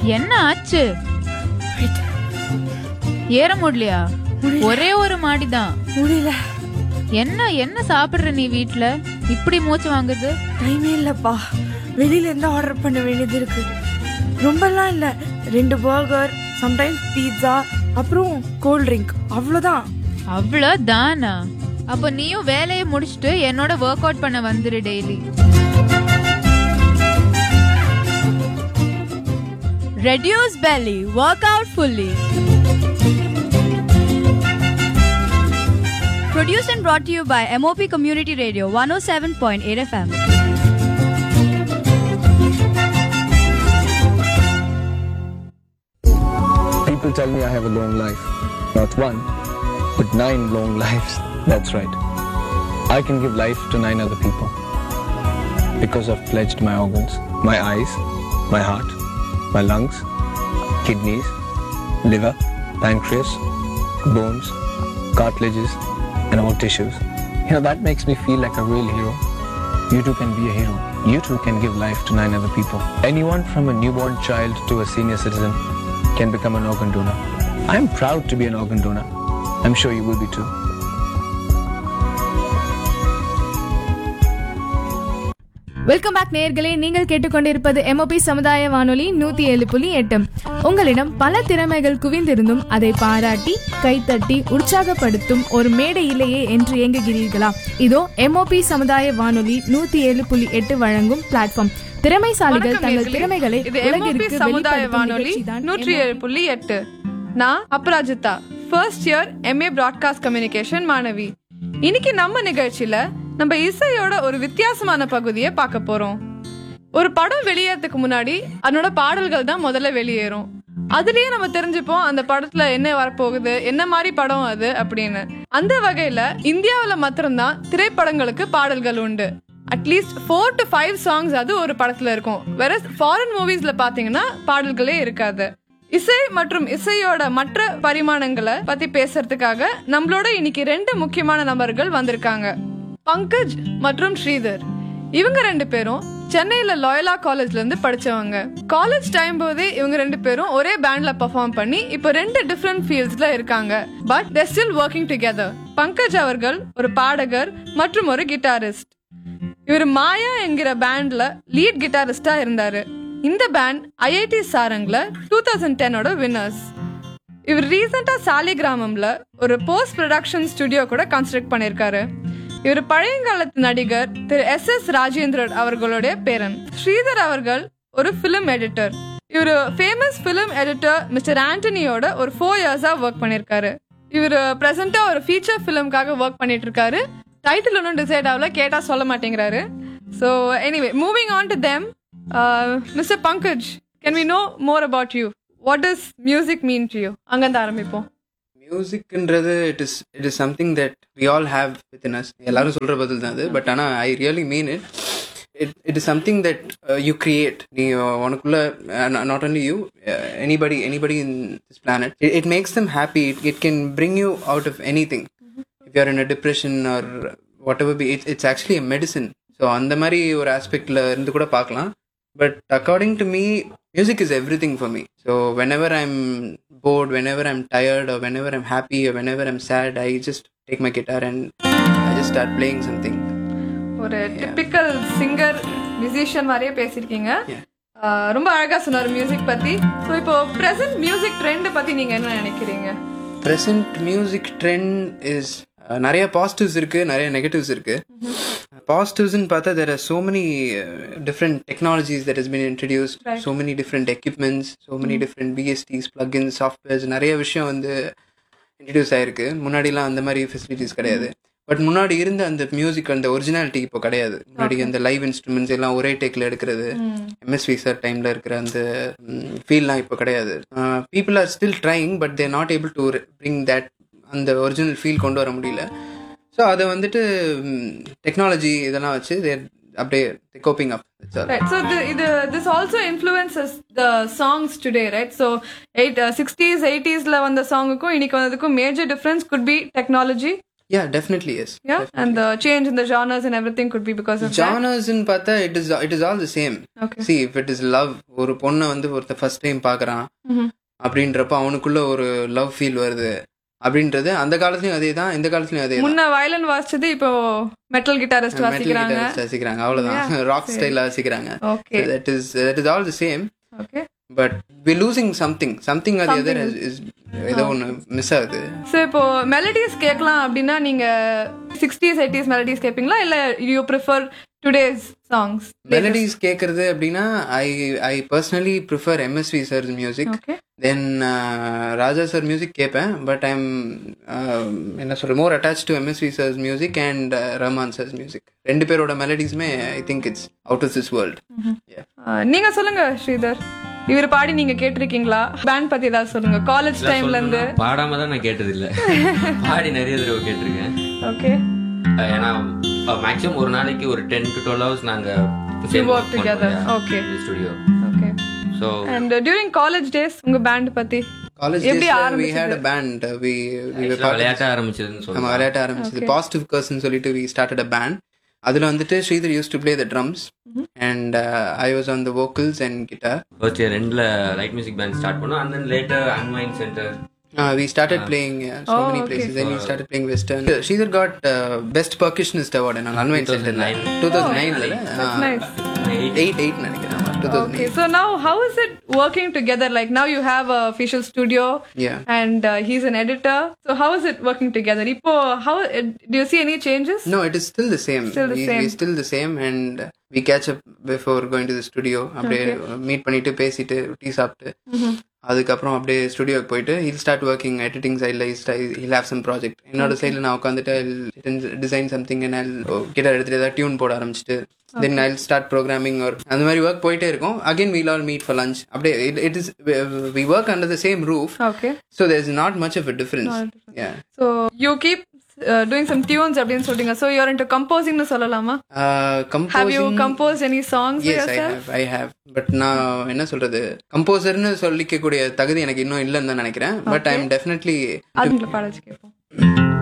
என்ன ஆச்சு ஏற முடியலையா ஒரே ஒரு மாடிதான் முடியல என்ன என்ன சாப்பிடுற நீ வீட்ல இப்படி மூச்சு வாங்குது டைமே இல்லப்பா வெளியில இருந்து ஆர்டர் பண்ண வேண்டியது இருக்கு ரொம்பலாம் இல்ல ரெண்டு பர்கர் சம்டைம்ஸ் பீட்சா அப்புறம் கோல்ட் ட்ரிங்க் அவ்வளவுதான் அவ்வளோதானா அப்போ நீயும் வேலையை முடிச்சுட்டு என்னோட ஒர்க் அவுட் பண்ண வந்துரு daily Reduce belly, work out fully. Produced and brought to you by MOP Community Radio 107.8 FM. People tell me I have a long life. Not one, but nine long lives. That's right. I can give life to nine other people. Because I've pledged my organs, my eyes, my heart, my lungs, kidneys, liver, pancreas, bones, cartilages, and all tissues. You know, that makes me feel like a real hero. You too can be a hero. You too can give life to nine other people. Anyone from a newborn child to a senior citizen can become an organ donor. I'm proud to be an organ donor. I'm sure you will be too. Welcome back நேயர்களே நீங்கள் கேட்டுக்கொண்டிருப்பது MOP சமுதாய வானொலி நூத்தி ஏழு புள்ளி எட்டு உங்களிடம் பல திறமைகள் குவிந்திருந்தும் அதை பாராட்டி கைத்தட்டி உற்சாகப்படுத்தும் ஒரு மேடை இல்லையே என்று இயங்குகிறீர்களா இதோ எம்ஓபி சமுதாய வானொலி நூத்தி ஏழு புள்ளி எட்டு வழங்கும் பிளாட்ஃபார்ம் திறமைசாலிகள் வணக்கம் தங்கள் நேயர்களே. திறமைகளை இது MOP உலகிற்கு சமுதாய வெளிப்படுத்தும் வானொலி நிகழ்ச்சிதான் நூற்றி ஏழு புள்ளி எட்டு நான் Aparajita first year MA broadcast communication மாணவி இன்னைக்கு நம்ம நிகழ்ச்சியில நம்ம இசையோட ஒரு வித்தியாசமான பகுதியை பார்க்க போறோம் ஒரு படம் வெளியேறதுக்கு முன்னாடி அதனோட பாடல்கள் தான் முதல்ல வெளியேறும் அதுலயே நம்ம தெரிஞ்சுப்போம் அந்த படத்துல என்ன வரப்போகுது என்ன மாதிரி படம் அது அப்படின்னு அந்த வகையில இந்தியாவுல மாத்திரம்தான் திரைப்படங்களுக்கு பாடல்கள் உண்டு at least four to five songs அது ஒரு படத்துல இருக்கும் வேற ஃபாரின் மூவிஸ்ல பாத்தீங்கன்னா பாடல்களே இருக்காது இசை மற்றும் இசையோட மற்ற பரிமாணங்களை பத்தி பேசுறதுக்காக நம்மளோட இன்னைக்கு ரெண்டு முக்கியமான நபர்கள் வந்திருக்காங்க பங்கஜ் மற்றும் ஸ்ரீதர் இவங்க ரெண்டு பேரும் சென்னையில லாயலா காலேஜ்ல இருந்து படிச்சவங்க காலேஜ் டைம் போதே இவங்க ரெண்டு பேரும் ஒரே பேண்ட்ல பெர்ஃபார்ம் பண்ணி இப்போ ரெண்டு டிஃப்ரெண்ட் ஃபீல்ட்ஸ்ல இருக்காங்க but they still working together Pankaj அவர்கள் ஒரு பாடகர் மற்றும் ஒரு கிட்டாரிஸ்ட் இவர் மாயா என்கிற பேண்ட்ல லீட் கிட்டாரிஸ்டா இருந்தாரு இந்த பேண்ட் ஐஐடி சாரங்ல டூ தௌசண்ட் டென்னோட வின்னர்ஸ் இவர் ரீசெண்டா சாலி கிராமம்ல ஒரு போஸ்ட் ப்ரொடக்ஷன் ஸ்டுடியோ கூட கன்ஸ்ட்ரக்ட் பண்ணிருக்காரு இவர் பழையங்காலத்து நடிகர் திரு எஸ் எஸ் ராஜேந்திரன் அவர்களுடைய பேரன் ஸ்ரீதர் அவர்கள் ஒரு ஃபிலிம் எடிட்டர் இவர் ஃபேமஸ் ஃபிலிம் எடிட்டர் மிஸ்டர் ஆண்டனியோட ஒரு ஃபோர் இயர்ஸா ஒர்க் பண்ணிருக்காரு இவர் பிரசண்டா ஒரு ஃபீச்சர் ஃபிலிம்காக ஒர்க் பண்ணிட்டு இருக்காரு டைட்டில் ஒன்றும் டிசைட் ஆகல கேட்டா சொல்ல மாட்டேங்கிறாரு so anyway moving on to them mister Pankaj can we know more about you what is music mean to you அங்கேருந்து ஆரம்பிப்போம் மியூசிக்ன்றது it is it is something that we all have with in us எல்லாரும் சொல்ற பதில் தான் அது but ஆனால் I really mean it it it is something that you create நீ உனக்குள்ள not only you anybody anybody in this planet it makes them happy it it can bring you out of anything if you're in a depression or whatever be it's it's actually a medicine so அந்த மாதிரி ஒரு ஆஸ்பெக்டில் இருந்து கூட பார்க்கலாம் but according to me music is everything for me so whenever i'm bored whenever i'm tired or whenever i'm happy or whenever i'm sad i just take my guitar and i just start playing something ஒரு typical singer musician மாதிரியே பேசியிருக்கீங்க ஆஹ் ரொம்ப அழகா சொன்னார் music பத்தி so இப்போ present music trend பத்தி நீங்க என்ன நினைக்கிறீங்க present music trend is uh, நிறைய பாசிட்டிவ்ஸ் இருக்கு நிறைய நெகட்டிவ்ஸ் இருக்கு பாசிட்டிவ்ஸ்னு பார்த்தா there are so many uh, different technologies that has been introduced so many different equipments so many different VSTs plugins softwares நிறைய விஷயம் வந்து இன்ட்ரடியூஸ் ஆயிருக்கு முன்னாடிலாம் அந்த மாதிரி ஃபெசிலிட்டிஸ் கிடையாது பட் முன்னாடி இருந்த அந்த மியூசிக் அந்த ஒரிஜினாலிட்டி இப்போ கிடையாது முன்னாடி அந்த லைவ் இன்ஸ்ட்ருமெண்ட்ஸ் எல்லாம் ஒரே டேக்ல எடுக்கிறது எம்எஸ்வி சார் டைம்ல இருக்கிற அந்த ஃபீல்லாம் இப்போ கிடையாது people are still trying but they're not able to bring that அந்த ஒரிஜினல் ஃபீல் கொண்டு வர முடியல ஸோ அதை வந்துட்டு டெக்னாலஜி இதெல்லாம் வச்சு தேர் அப்படியே coping up Right. So the, the, this also influences the songs today, right? So eight, uh, 60s, 80s ல வந்த சாங்குக்கும் இன்னைக்கு வந்ததுக்கும் major difference could be technology Yeah, definitely yes. Yeah, and the change in the genres and everything could be because of that. Genres ன்னு பார்த்தா it is it is all the same. Okay. See, if it is love, ஒரு பொண்ணை வந்து ஒருத்த first time பார்க்கறான் Mhm. அப்படின்றப்ப அவனுக்குள்ள ஒரு லவ் ஃபீல் வருது அப்படின்றது அந்த காலத்துலயும் அதே தான் இந்த காலத்துலயும் அதே தான் முன்ன வயலின் வாசிச்சது இப்போ மெட்டல் கிட்டாரிஸ்ட் மெட்டல் வாசிக்கிறாங்க கிட்டாரிஸ்ட் வாசிக்கிறாங்க அவ்வளவுதான் ராக் ஸ்டைல்ல வாசிக்கிறாங்க okay that is that is all the same okay but we losing something something அது எதர் இஸ் ஏதோ ஒன்று மிஸ் ஆகுது ஸோ இப்போ மெலடிஸ் கேட்கலாம் அப்படின்னா நீங்க சிக்ஸ்டீஸ் எயிட்டிஸ் மெலடிஸ் கேட்பீங்களா இல்ல you prefer today's songs melodies கேட்கறது அப்படின்னா I I personally prefer MSV sir music okay then Raja sir music கேட்பேன் பட் ஐம் என்ன சொல்ற more attach to MSV sir's music and Rahman sir's music ரெண்டு பேரோட மெலடிஸுமே I think it's out of this world நீங்க சொல்லுங்க ஸ்ரீதர் இவர் பாடி நீங்க கேட்டிருக்கீங்களா பேண்ட் பத்தி ஏதாவது சொல்லுங்க காலேஜ் டைம்ல இருந்து சொல்லணும்னா பாடாம தான் நான் கேட்டது இல்ல பாடி நிறைய தடவை கேட்டிருக்கேன் ஓகே அஹ் ஏன்னா மேக்ஸிமம் ஒரு நாளைக்கு ஒரு டென் டு டுவெல் ஹவர்ஸ் நாங்க work together. Okay. Studio okay so and during college days உங்க பேண்ட் பத்தி காலேஜ் எப்படி வி ஆரம்பிச்சது? Had a band we we விளையாட்ட ஆரம்பிச்சதுன்னு நம்ம சொல்லுவாங்க விளையாட்ட ஆரம்பிச்சது பாசிட்டிவ் கர்ஸ்ன்னு சொல்லிட்டு வி ஸ்டார்டட் அ பேண்ட் அதில் வந்துட்டு Sridhar used to play the drums and I was on the vocals and guitar first year ரெண்டுல லைட் மியூசிக் பேண்ட் ஸ்டார்ட் பண்ணோம் and then later unwind centre Uh, we started playing uh, so many places. Then we started playing Western. Sridhar got uh, Best Percussionist Award in Unwind Center. 2009. 2009. nice. Eight eight நினைக்கிறேன் ஆமா, 2008. Okay, so now how is it working together? Like now you have a official studio Yeah. and uh, he's an editor. So how is it working together? Ipo, how uh, do you see any changes? No, it is still the same. Still the we, same. we still the same and we catch up before going to the studio. அப்படியே meet பண்ணிட்டு பேசிட்டு tea சாப்பிட்டு அதுக்கப்புறம் அப்படியே ஸ்டுடியோக்கு போயிட்டு we'll start working editing சைடில் we'll have some project என்னோட சைடில் நான் உட்காந்துட்டு டிசைன் சம்திங் என்ன கிட்ட எடுத்துட்டு ஏதாவது டியூன் போட ஆரம்பிச்சிட்டு தென் ஐ ஸ்டார்ட் ப்ரோக்ராமிங் ஒரு அந்த மாதிரி ஒர்க் போயிட்டே இருக்கும் again we'll all meet for lunch அப்படியே it is we work under the same roof Okay. So there is not much of a difference yeah So you keep uh, doing some tunes அப்படின்னு சொல்றீங்க. So you're into composing னு சொல்லலாமா? Have you composing composed any songs for yes I yourself? Have I have but நான் என்ன சொல்றது கம்போசர்னு சொல்லிக்கக்கூடிய தகுதி எனக்கு இன்னும் இல்லைன்னு தான் நினைக்கிறேன் பட் ஐ எம் டெஃபினெட்லி அது உங்களை பாட வச்சு கேட்போம்